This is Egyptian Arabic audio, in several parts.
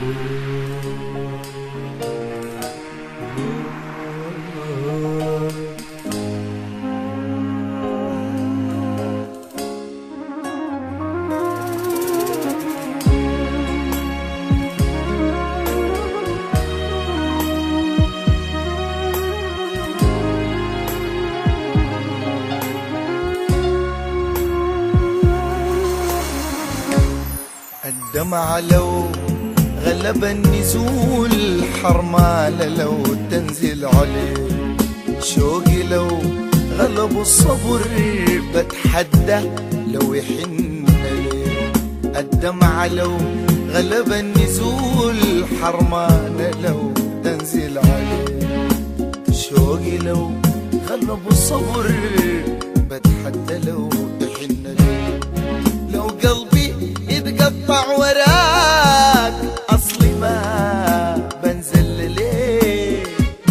الدمع لو غلب النزول حرمالة لو تنزل عليه شوقي لو غلب الصبر بتحدى لو يحن ليه الدمع لو غلب النزول حرمانة لو تنزل عليه شوقي لو غلب الصبر بتحدى لو يحن ليه لو قلبي يتقطع وراك اصلي ما بنزل ليه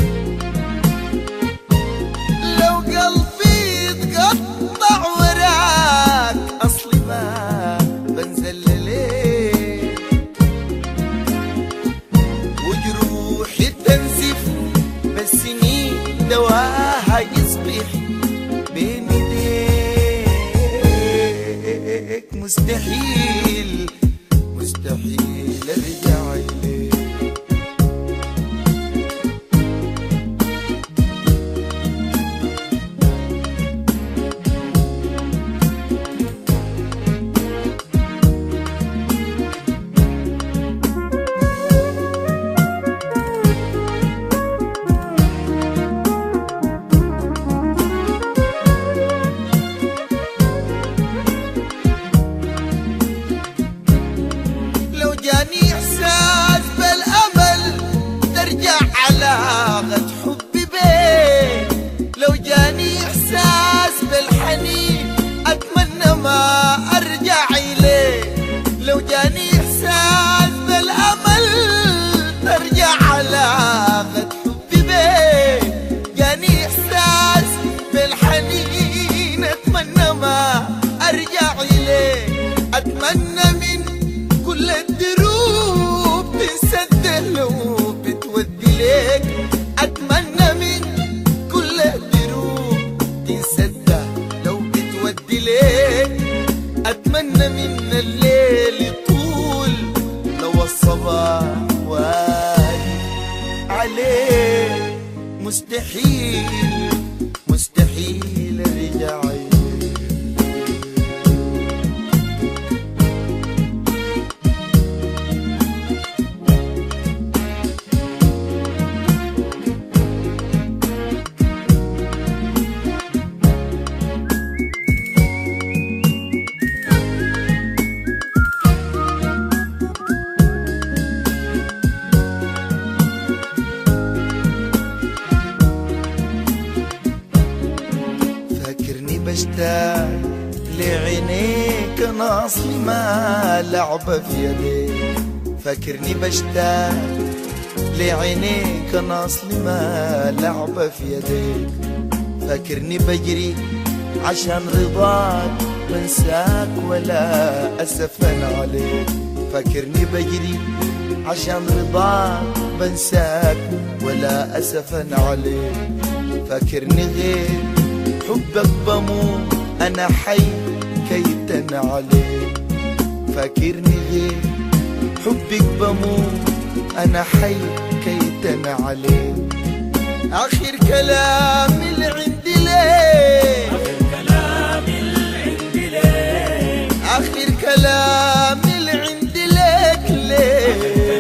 لو قلبي يتقطع وراك اصلي ما بنزل ليه وجروحي تنزف بس مين دواها يصبح بين ايديك مستحيل مستحيل ارجع اليك لو جاني احساس بالامل ترجع علاقة حبي بيك لو جاني احساس بالحنين اتمنى ما ارجع اليك لو جاني احساس بالامل ترجع علاقة حبي بيك جاني احساس بالحنين اتمنى ما ارجع اليك اتمنى من كل الدروب تنسد لو بتودي ليك اتمنى من كل الدروب تنسد لو بتودي ليك اتمنى من الليل طول لو الصباح واقف عليك مستحيل مستحيل ارجع إليك. فاكرني بشتاق لعينيك انا اصلي ما لعبة في يديك فاكرني بشتاق لعينيك انا اصلي ما لعبة في يديك فاكرني بجري عشان رضاك بنساك ولا اسفا عليك فاكرني بجري عشان رضاك بنساك ولا اسفا عليك فاكرني غير حبك بموت انا حي كيتن عليك فاكرني غير حبك بموت انا حي كيتن عليك اخر كلام اللي عندي ليه اخر كلام اللي عندي لك ليه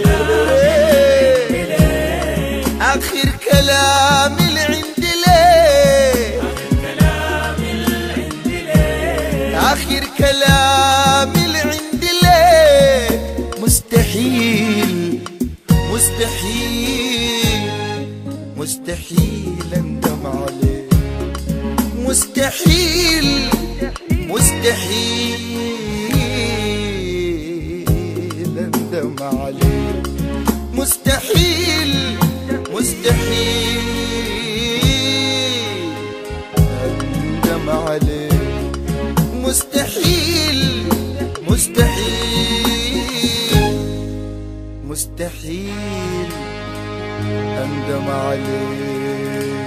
اخر كلام اللي عندي ليه اخر كلام اللي عندي لك مستحيل مستحيل مستحيل اندم عليك مستحيل مستحيل اندم عليك مستحيل مستحيل اندم عليك مستحيل مستحيل مستحيل اندم عليك